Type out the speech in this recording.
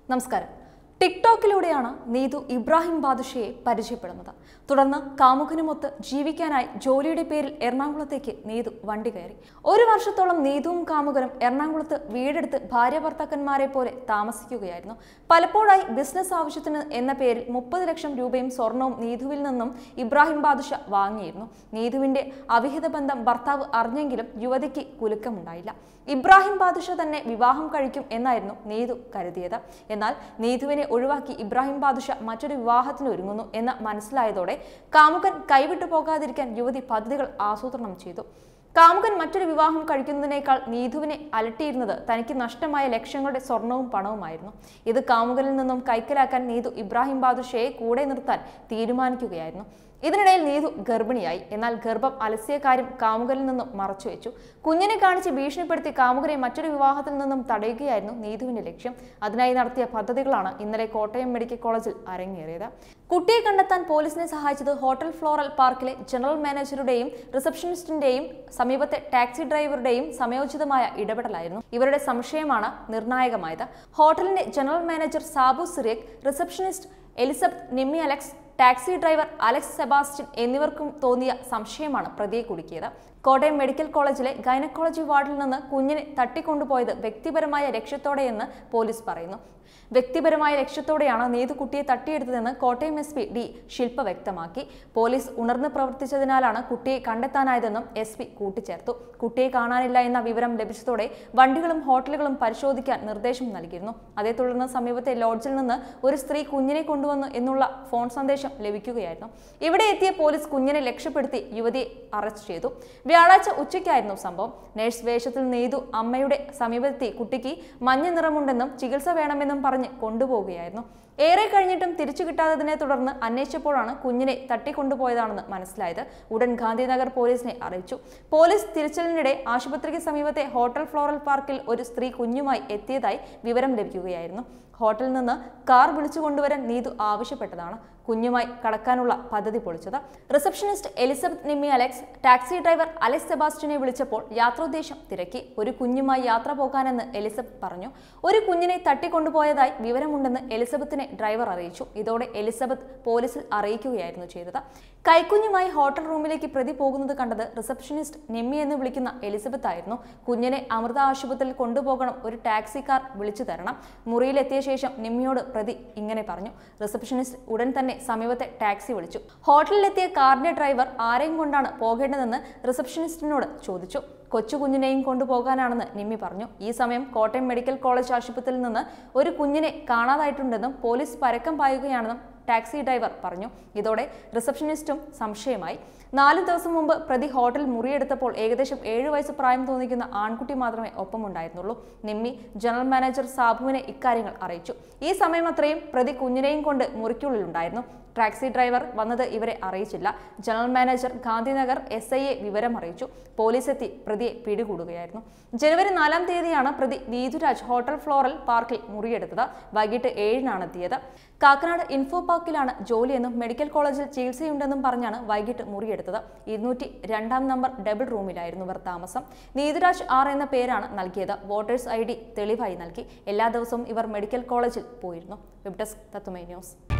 നമസ്കാരം ടിക്ടോക്കിലൂടെയാണ് നീതു ഇബ്രാഹിം ബാദുഷയെ പരിചയപ്പെടുന്നത് തുടർന്ന് കാമുകനുമൊത്ത് ജീവിക്കാനായി ജോലിയുടെ പേരിൽ എറണാകുളത്തേക്ക് നീതു വണ്ടി കയറി ഒരു വർഷത്തോളം നീതുവും കാമുകനും എറണാകുളത്ത് വീടെടുത്ത് ഭാര്യ ഭർത്താക്കന്മാരെ പോലെ താമസിക്കുകയായിരുന്നു പലപ്പോഴായി ബിസിനസ് ആവശ്യത്തിന് എന്ന പേരിൽ മുപ്പത് ലക്ഷം രൂപയും സ്വർണവും നീതുവിൽ നിന്നും ഇബ്രാഹിം ബാദുഷ വാങ്ങിയിരുന്നു നീതുവിന്റെ അവിഹിത ബന്ധം ഭർത്താവ് അറിഞ്ഞെങ്കിലും യുവതിക്ക് കുലുക്കമുണ്ടായില്ല ഇബ്രാഹിം ബാദുഷ തന്നെ വിവാഹം കഴിക്കും എന്നായിരുന്നു നീതു കരുതിയത് എന്നാൽ നീതുവിനെ ഒഴിവാക്കി ഇബ്രാഹിം ബാദുഷ മറ്റൊരു വിവാഹത്തിന് ഒരുങ്ങുന്നു എന്ന് മനസ്സിലായതോടെ കാമുകൻ കൈവിട്ടു പോകാതിരിക്കാൻ യുവതി പദ്ധതികൾ ആസൂത്രണം ചെയ്തു കാമുകൻ മറ്റൊരു വിവാഹം കഴിക്കുന്നതിനേക്കാൾ നീതുവിനെ അലട്ടിയിരുന്നത് തനിക്ക് നഷ്ടമായ ലക്ഷങ്ങളുടെ സ്വർണവും പണവുമായിരുന്നു ഇത് കാമുകനിൽ നിന്നും കൈക്കലാക്കാൻ നീതു ഇബ്രാഹിം ബാദുഷയെ കൂടെ നിർത്താൻ തീരുമാനിക്കുകയായിരുന്നു ഇതിനിടയിൽ നീതു ഗർഭിണിയായി എന്നാൽ ഗർഭം അലസിയ കാര്യം കാമുകനിൽ നിന്നും മറച്ചുവെച്ചു കുഞ്ഞിനെ കാണിച്ച് ഭീഷണിപ്പെടുത്തി കാമുകനെ മറ്റൊരു വിവാഹത്തിൽ നിന്നും തടയുകയായിരുന്നു നീതുവിന്റെ ലക്ഷ്യം അതിനായി നടത്തിയ പദ്ധതികളാണ് ഇന്നലെ കോട്ടയം മെഡിക്കൽ കോളേജിൽ അരങ്ങേറിയത് കുട്ടിയെ കണ്ടെത്താൻ പോലീസിനെ സഹായിച്ചത് ഹോട്ടൽ ഫ്ലോറൽ പാർക്കിലെ ജനറൽ മാനേജറുടെയും റിസപ്ഷനിസ്റ്റിന്റെയും സമീപത്തെ ടാക്സി ഡ്രൈവറുടെയും സമയോചിതമായ ഇടപെടലായിരുന്നു ഇവരുടെ സംശയമാണ് നിർണായകമായത് ഹോട്ടലിന്റെ general manager Sabu Syriac receptionist Elizabeth Nimmi Alex taxi driver Alex Sebastian എന്നിവർക്കും തോന്നിയ സംശയമാണ് പ്രതിയെ കുടുക്കിയത് കോട്ടയം മെഡിക്കൽ കോളേജിലെ ഗൈനക്കോളജി വാർഡിൽ നിന്ന് കുഞ്ഞിനെ തട്ടിക്കൊണ്ടുപോയത് വ്യക്തിപരമായ ലക്ഷ്യത്തോടെയെന്ന് പോലീസ് പറയുന്നു വ്യക്തിപരമായ ലക്ഷ്യത്തോടെയാണ് നീതു കുട്ടിയെ തട്ടിയെടുത്തതെന്ന് Kottayam S P D Shilpa വ്യക്തമാക്കി പോലീസ് ഉണർന്ന് പ്രവർത്തിച്ചതിനാലാണ് കുട്ടിയെ കണ്ടെത്താനായതെന്നും എസ് പി കൂട്ടിച്ചേർത്തു കുട്ടിയെ കാണാനില്ല എന്ന വിവരം ലഭിച്ചതോടെ വണ്ടികളും ഹോട്ടലുകളും പരിശോധിക്കാൻ നിർദ്ദേശം നൽകിയിരുന്നു അതേ തുടർന്ന് സമീപത്തെ ലോഡ്ജിൽ നിന്ന് ഒരു സ്ത്രീ കുഞ്ഞിനെ കൊണ്ടുവന്നു എന്നുള്ള ഫോൺ സന്ദേശം ലഭിക്കുകയായിരുന്നു ഇവിടെ എത്തിയ പോലീസ് കുഞ്ഞിനെ ലക്ഷ്യപ്പെടുത്തി യുവതിയെ അറസ്റ്റ് ചെയ്തു വ്യാഴാഴ്ച ഉച്ചയ്ക്കായിരുന്നു സംഭവം നഴ്സ് വേഷത്തിൽ നെയ്തു അമ്മയുടെ സമീപത്തെത്തി കുട്ടിക്ക് മഞ്ഞ നിറമുണ്ടെന്നും ചികിത്സ വേണമെന്നും പറഞ്ഞ് കൊണ്ടുപോവുകയായിരുന്നു ഏറെ കഴിഞ്ഞിട്ടും തിരിച്ചു കിട്ടാത്തതിനെ തുടർന്ന് അന്വേഷിച്ചപ്പോഴാണ് കുഞ്ഞിനെ തട്ടിക്കൊണ്ടുപോയതാണെന്ന് മനസ്സിലായത് ഉടൻ ഗാന്ധിനഗർ പോലീസിനെ അറിയിച്ചു പോലീസ് തിരച്ചിലിനിടെ ആശുപത്രിക്ക് സമീപത്തെ ഹോട്ടൽ ഫ്ലോറൽ പാർക്കിൽ ഒരു സ്ത്രീ കുഞ്ഞുമായി എത്തിയതായി വിവരം ലഭിക്കുകയായിരുന്നു ഹോട്ടലിൽ നിന്ന് കാർ വിളിച്ചു കൊണ്ടുവരാൻ നീതു ആവശ്യപ്പെട്ടതാണ് കുഞ്ഞുമായി കടക്കാനുള്ള പദ്ധതി പൊളിച്ചത് receptionist Elizabeth Nimmi Alex taxi driver Alex സെബാസ്റ്റിനെ വിളിച്ചപ്പോൾ യാത്രോദ്ദേശം തിരക്കി ഒരു കുഞ്ഞുമായി യാത്ര പോകാനെന്ന് എലിസബത്ത് പറഞ്ഞു ഒരു കുഞ്ഞിനെ തട്ടിക്കൊണ്ടുപോയതായി വിവരമുണ്ടെന്ന് എലിസബത്തിനെ ഡ്രൈവർ അറിയിച്ചു ഇതോടെ എലിസബത്ത് പോലീസിൽ അറിയിക്കുകയായിരുന്നു ചെയ്തത് കൈക്കുഞ്ഞുമായി ഹോട്ടൽ റൂമിലേക്ക് പ്രതി പോകുന്നത് കണ്ടത് റിസപ്ഷനിസ്റ്റ് നിമ്മി എന്ന് വിളിക്കുന്ന എലിസബത്ത് ആയിരുന്നു കുഞ്ഞിനെ അമൃത ആശുപത്രിയിൽ കൊണ്ടുപോകണം ഒരു ടാക്സി കാർ വിളിച്ചു തരണം മുറിയിലെത്തിയ ശേഷം നിമ്മിയോട് പ്രതി ഇങ്ങനെ പറഞ്ഞു റിസപ്ഷനിസ്റ്റ് ഉടൻ തന്നെ സമീപത്തെ ടാക്സി വിളിച്ചു ഹോട്ടലിലെത്തിയ കാറിന്റെ ഡ്രൈവർ ആരെയും കൊണ്ടാണ് പോകേണ്ടതെന്ന് റിസപ്ഷനിസ്റ്റിനോട് ചോദിച്ചു കൊച്ചു കുഞ്ഞിനെയും കൊണ്ടുപോകാനാണെന്ന് നിമ്മി പറഞ്ഞു ഈ സമയം കോട്ടയം മെഡിക്കൽ കോളേജ് ആശുപത്രിയിൽ നിന്ന് ഒരു കുഞ്ഞിനെ കാണാതായിട്ടുണ്ടെന്നും പോലീസ് പരക്കം പായുകയാണെന്നും ടാക്സി ഡ്രൈവർ പറഞ്ഞു ഇതോടെ റിസപ്ഷനിസ്റ്റും സംശയമായി നാല് ദിവസം മുമ്പ് പ്രതി ഹോട്ടൽ മുറിയെടുത്തപ്പോൾ ഏകദേശം ഏഴ് വയസ്സ് പ്രായം തോന്നിക്കുന്ന ആൺകുട്ടി മാത്രമേ ഒപ്പമുണ്ടായിരുന്നുള്ളൂ നിമ്മി ജനറൽ മാനേജർ സാബുവിനെ ഇക്കാര്യങ്ങൾ അറിയിച്ചു ഈ സമയം അത്രയും പ്രതി കുഞ്ഞിനെയും കൊണ്ട് മുറിക്കുള്ളിലുണ്ടായിരുന്നു ടാക്സി ഡ്രൈവർ വന്നത് ഇവരെ അറിയിച്ചില്ല ജനറൽ മാനേജർ ഗാന്ധിനഗർ എസ് ഐയെ വിവരം അറിയിച്ചു പോലീസ് എത്തി പ്രതിയെ പിടികൂടുകയായിരുന്നു ജനുവരി നാലാം തീയതിയാണ് പ്രതി നീതുരാജ് ഹോട്ടൽ ഫ്ലോറൽ പാർക്കിൽ മുറിയെടുത്തത് വൈകിട്ട് ഏഴിനാണ് എത്തിയത് കാക്കനാട് ഇൻഫോ പാർക്കിലാണ് ജോലിയെന്നും മെഡിക്കൽ കോളേജിൽ ചികിത്സയുണ്ടെന്നും പറഞ്ഞാണ് വൈകിട്ട് മുറിയെടുത്തത് ഇരുന്നൂറ്റി രണ്ടാം നമ്പർ ഡബിൾ റൂമിലായിരുന്നു ഇവർ താമസം നീതുരാജ് ആർ എന്ന പേരാണ് നൽകിയത് വോട്ടേഴ്സ് ഐ ഡി തെളിവായി നൽകി എല്ലാ ദിവസവും ഇവർ മെഡിക്കൽ കോളേജിൽ പോയിരുന്നു വെബ് ഡെസ്ക് തത്തുമൈ ന്യൂസ്